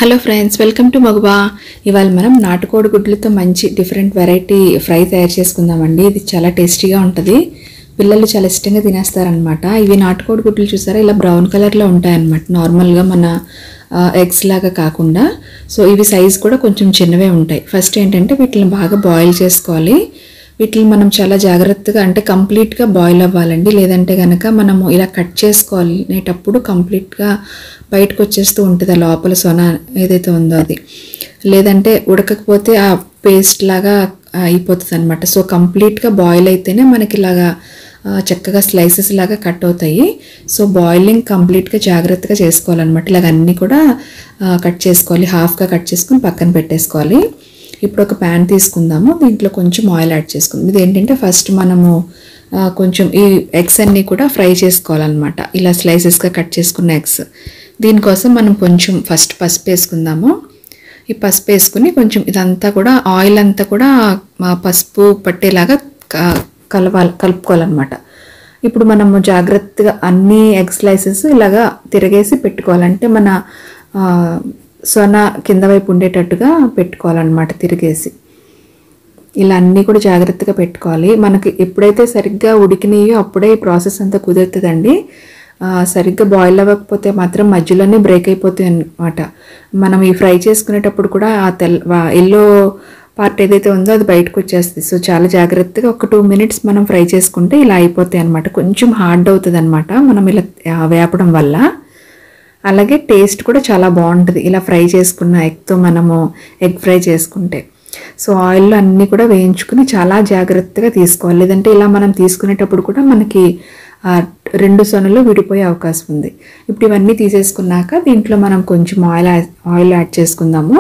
hello friends welcome to మగుబా ఇవాళ మనం నాటుకోడి గుడ్లతో మంచి డిఫరెంట్ వెరైటీ ఫ్రై తయారు చేసుకుందామండి ఇది చాలా టేస్టీగా ఉంటుంది పిల్లలు చాలా ఇష్టంగా తినేస్తారనమాట ఇవి నాటుకోడి గుడ్లు చూసారా ఇలా బ్రౌన్ కలర్లో ఉంటాయన్నమాట నార్మల్గా మన ఎగ్స్ లాగా కాకుండా సో ఇవి సైజ్ కూడా కొంచెం చిన్నవే ఉంటాయి ఫస్ట్ ఏంటంటే వీటిని బాగా బాయిల్ చేసుకోవాలి వీటిని మనం చాలా జాగ్రత్తగా అంటే కంప్లీట్గా బాయిల్ అవ్వాలండి లేదంటే కనుక మనము ఇలా కట్ చేసుకోవాలనేటప్పుడు కంప్లీట్గా బయటకు వచ్చేస్తూ ఉంటుంది ఆ లోపల సొన ఏదైతే ఉందో అది లేదంటే ఉడకకపోతే ఆ పేస్ట్ లాగా అయిపోతుంది అనమాట సో కంప్లీట్గా బాయిల్ అయితేనే మనకి ఇలాగా ఆ, చక్కగా స్లైసెస్ లాగా కట్ అవుతాయి సో బాయిలింగ్ కంప్లీట్గా జాగ్రత్తగా చేసుకోవాలన్నమాట ఇలాగ అన్నీ కూడా ఆ, కట్ చేసుకోవాలి హాఫ్గా కట్ చేసుకుని పక్కన పెట్టేసుకోవాలి ఇప్పుడు ఒక ప్యాన్ తీసుకుందాము దీంట్లో కొంచెం ఆయిల్ యాడ్ చేసుకుందాం ఇది ఏంటంటే ఫస్ట్ మనము ఆ, కొంచెం ఈ ఎగ్స్ అన్నీ కూడా ఫ్రై చేసుకోవాలన్నమాట ఇలా స్లైసెస్గా కట్ చేసుకున్న ఎగ్స్ దీనికోసం మనం కొంచెం ఫస్ట్ పసుపు వేసుకుందాము ఈ పసుపు వేసుకుని కొంచెం ఇదంతా కూడా ఆయిల్ అంతా కూడా ఆ, పసుపు పట్టేలాగా క- కలవాలి కలుపుకోవాలన్నమాట ఇప్పుడు మనము జాగ్రత్తగా అన్ని ఎగ్ స్లైసెస్ ఇలాగా తిరగేసి పెట్టుకోవాలంటే మన ఆ, సొన కింద వైపు ఉండేటట్టుగా పెట్టుకోవాలన్నమాట తిరిగేసి ఇలా అన్నీ కూడా జాగ్రత్తగా పెట్టుకోవాలి మనకి ఎప్పుడైతే సరిగ్గా ఉడికినాయో అప్పుడే ఈ ప్రాసెస్ అంతా కుదురుతుందండి ఆ, సరిగ్గా బాయిల్ అవ్వకపోతే మాత్రం మధ్యలోనే బ్రేక్ అయిపోతాయి అన్నమాట మనం ఈ ఫ్రై చేసుకునేటప్పుడు కూడా ఆ తెల్ ఎల్లో పార్ట్ ఏదైతే ఉందో అది బయటకు వచ్చేస్తుంది సో చాలా జాగ్రత్తగా ఒక టూ మినిట్స్ మనం ఫ్రై చేసుకుంటే ఇలా అయిపోతాయి అనమాట కొంచెం హార్డ్ అవుతుంది అనమాట మనం ఇలా ఆ, వేపడం వల్ల అలాగే టేస్ట్ కూడా చాలా బాగుంటుంది ఇలా ఫ్రై చేసుకున్న ఎగ్తో మనము ఎగ్ ఫ్రై చేసుకుంటే సో ఆయిల్లో అన్నీ కూడా వేయించుకుని చాలా జాగ్రత్తగా తీసుకోవాలి లేదంటే ఇలా మనం తీసుకునేటప్పుడు కూడా మనకి ఆ, రెండు సొనలు విడిపోయే అవకాశం ఉంది ఇప్పుడు ఇవన్నీ తీసేసుకున్నాక దీంట్లో మనం కొంచెం ఆయిల్ యా- ఆయిల్ యాడ్ చేసుకుందాము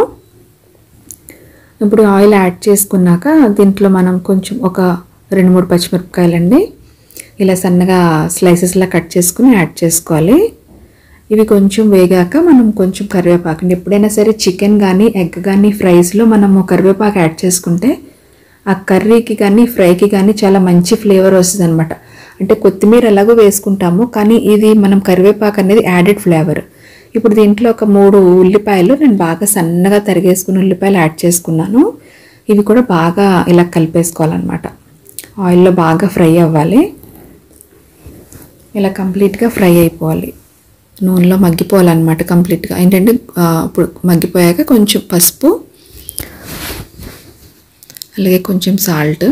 ఇప్పుడు ఆయిల్ యాడ్ చేసుకున్నాక దీంట్లో మనం కొంచెం ఒక రెండు మూడు పచ్చిమిరపకాయలండి ఇలా సన్నగా స్లైసెస్లా కట్ చేసుకుని యాడ్ చేసుకోవాలి ఇవి కొంచెం వేగాక మనం కొంచెం కరివేపాకు అండి ఎప్పుడైనా సరే చికెన్ కానీ ఎగ్ కానీ ఫ్రైస్లో మనము కరివేపాకు యాడ్ చేసుకుంటే ఆ కర్రీకి కానీ ఫ్రైకి కానీ చాలా మంచి ఫ్లేవర్ వస్తుంది అనమాట అంటే కొత్తిమీర ఎలాగో వేసుకుంటాము కానీ ఇది మనం కరివేపాకు అనేది యాడెడ్ ఫ్లేవర్ ఇప్పుడు దీంట్లో ఒక మూడు ఉల్లిపాయలు నేను బాగా సన్నగా తరిగేసుకున్న ఉల్లిపాయలు యాడ్ చేసుకున్నాను ఇవి కూడా బాగా ఇలా కలిపేసుకోవాలన్నమాట ఆయిల్లో బాగా ఫ్రై అవ్వాలి ఇలా కంప్లీట్గా ఫ్రై అయిపోవాలి నూనెలో మగ్గిపోవాలన్నమాట కంప్లీట్గా ఏంటంటే ఆ, ఇప్పుడు మగ్గిపోయాక కొంచెం పసుపు అలాగే కొంచెం సాల్ట్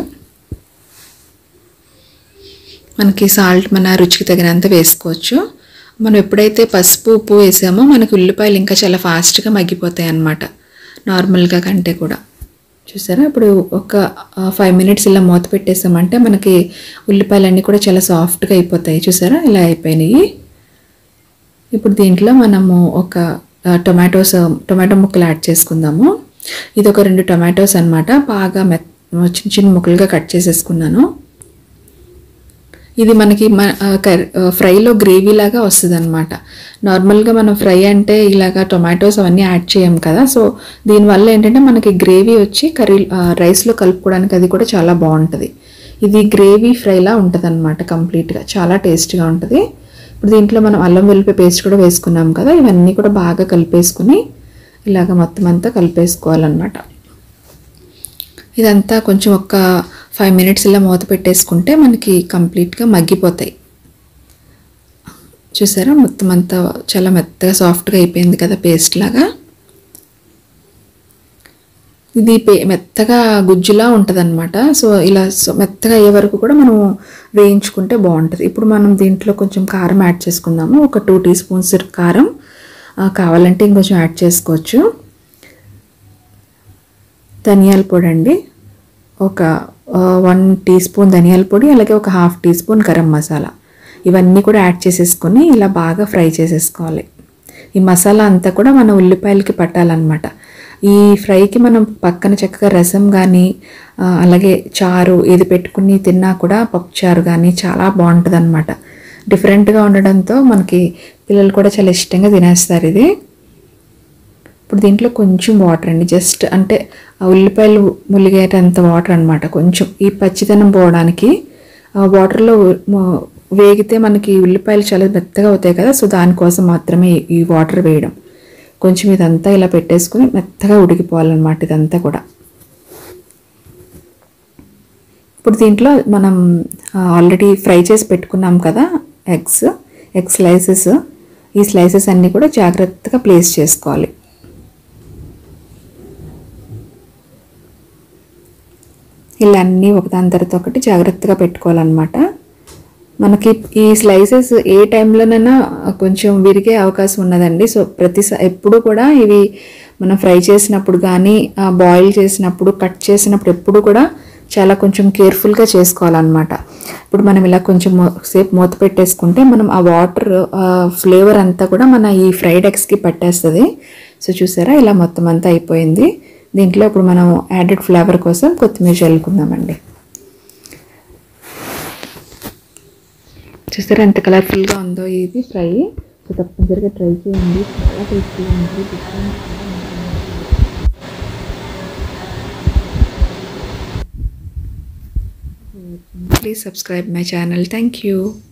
మనకి సాల్ట్ మన రుచికి తగినంత వేసుకోవచ్చు మనం ఎప్పుడైతే పసుపు ఉప్పు వేసామో మనకి ఉల్లిపాయలు ఇంకా చాలా ఫాస్ట్గా మగ్గిపోతాయి అన్నమాట నార్మల్గా కంటే కూడా చూసారా ఇప్పుడు ఒక ఫైవ్ మినిట్స్ ఇలా మూత పెట్టేసామంటే మనకి ఉల్లిపాయలన్నీ కూడా చాలా సాఫ్ట్గా అయిపోతాయి చూసారా ఇలా అయిపోయినాయి ఇప్పుడు దీంట్లో మనము ఒక ఆ, టొమాటోస్ టొమాటో ముక్కలు యాడ్ చేసుకుందాము ఇది ఒక రెండు టొమాటోస్ అన్నమాట బాగా మెత్ చిన్న చిన్న ముక్కలుగా కట్ చేసేసుకున్నాను ఇది మనకి మ ఆ, కర్ ఆ, ఫ్రైలో గ్రేవీ లాగా వస్తుంది అనమాట నార్మల్గా మనం ఫ్రై అంటే ఇలాగా టొమాటోస్ అవన్నీ యాడ్ చేయం కదా సో దీనివల్ల ఏంటంటే మనకి గ్రేవీ వచ్చి కర్రీ ఆ, రైస్లో కలుపుకోవడానికి అది కూడా చాలా బాగుంటుంది ఇది గ్రేవీ ఫ్రైలా ఉంటుంది అనమాట కంప్లీట్గా చాలా టేస్ట్గా ఉంటుంది ఇప్పుడు దీంట్లో మనం అల్లం వెల్లిపాయ పేస్ట్ కూడా వేసుకున్నాం కదా ఇవన్నీ కూడా బాగా కలిపేసుకుని ఇలాగ మొత్తం అంతా కలిపేసుకోవాలన్నమాట ఇదంతా కొంచెం ఒక ఫైవ్ మినిట్స్ ఇలా మూత పెట్టేసుకుంటే మనకి కంప్లీట్గా మగ్గిపోతాయి చూసారా మొత్తం అంతా చాలా మెత్తగా సాఫ్ట్గా అయిపోయింది కదా పేస్ట్ లాగా ఇది పే మెత్తగా గుజ్జులా ఉంటుంది అనమాట సో ఇలా సో మెత్తగా అయ్యే వరకు కూడా మనం వేయించుకుంటే బాగుంటుంది ఇప్పుడు మనం దీంట్లో కొంచెం కారం యాడ్ చేసుకుందాము ఒక టూ టీ స్పూన్స్ కారం ఆ, కావాలంటే ఇంకొంచెం యాడ్ చేసుకోవచ్చు ధనియాల పొడి అండి ఒక వన్ టీ స్పూన్ ధనియాల పొడి అలాగే ఒక half teaspoon garam masala ఇవన్నీ కూడా యాడ్ చేసేసుకొని ఇలా బాగా ఫ్రై చేసేసుకోవాలి ఈ మసాలా అంతా కూడా మన ఉల్లిపాయలకి పట్టాలన్నమాట ఈ ఫ్రైకి మనం పక్కన చక్కగా రసం కానీ అలాగే చారు ఏది పెట్టుకుని తిన్నా కూడా పప్పుచారు కానీ చాలా బాగుంటుంది అనమాట డిఫరెంట్గా ఉండడంతో మనకి పిల్లలు కూడా చాలా ఇష్టంగా తినేస్తారు ఇది ఇప్పుడు దీంట్లో కొంచెం వాటర్ అండి జస్ట్ అంటే ఆ ఉల్లిపాయలు ములిగేటంత వాటర్ అనమాట కొంచెం ఈ పచ్చిదనం పోవడానికి ఆ వాటర్లో మ- వేగితే మనకి ఉల్లిపాయలు చాలా మెత్తగా అవుతాయి కదా సో దానికోసం మాత్రమే ఈ వాటర్ వేయడం కొంచెం ఇదంతా ఇలా పెట్టేసుకుని మెత్తగా ఉడికిపోవాలన్నమాట ఇదంతా కూడా ఇప్పుడు దీంట్లో మనం ఆల్రెడీ ఫ్రై చేసి పెట్టుకున్నాం కదా ఎగ్స్ ఎగ్ స్లైసెస్ ఈ స్లైసెస్ అన్నీ కూడా జాగ్రత్తగా ప్లేస్ చేసుకోవాలి ఇలా అన్నీ ఒకదాని తర్వాత ఒకటి జాగ్రత్తగా పెట్టుకోవాలన్నమాట మనకి ఈ స్లైసెస్ ఏ టైంలోనైనా కొంచెం విరిగే అవకాశం ఉన్నదండి సో ప్రతిసారి ఎప్పుడు కూడా ఇవి మనం ఫ్రై చేసినప్పుడు కానీ బాయిల్ చేసినప్పుడు కట్ చేసినప్పుడు ఎప్పుడు కూడా చాలా కొంచెం కేర్ఫుల్గా చేసుకోవాలన్నమాట ఇప్పుడు మనం ఇలా కొంచెం మో- సేపు మూత పెట్టేసుకుంటే మనం ఆ వాటర్ ఫ్లేవర్ అంతా కూడా మన ఈ ఫ్రైడ్ ఎగ్స్కి పట్టేస్తుంది సో చూసారా ఇలా మొత్తం అంతా అయిపోయింది దీంట్లో ఇప్పుడు మనం యాడెడ్ ఫ్లేవర్ కోసం కొత్తిమీర చల్లుకుందామండి చూసారా ఎంత కలర్ఫుల్గా ఉందో ఇది ఫ్రై సో తప్పనిసరిగా ట్రై చేయండి చాలా టేస్టీగా ఉంటుంది different please subscribe my channel thank you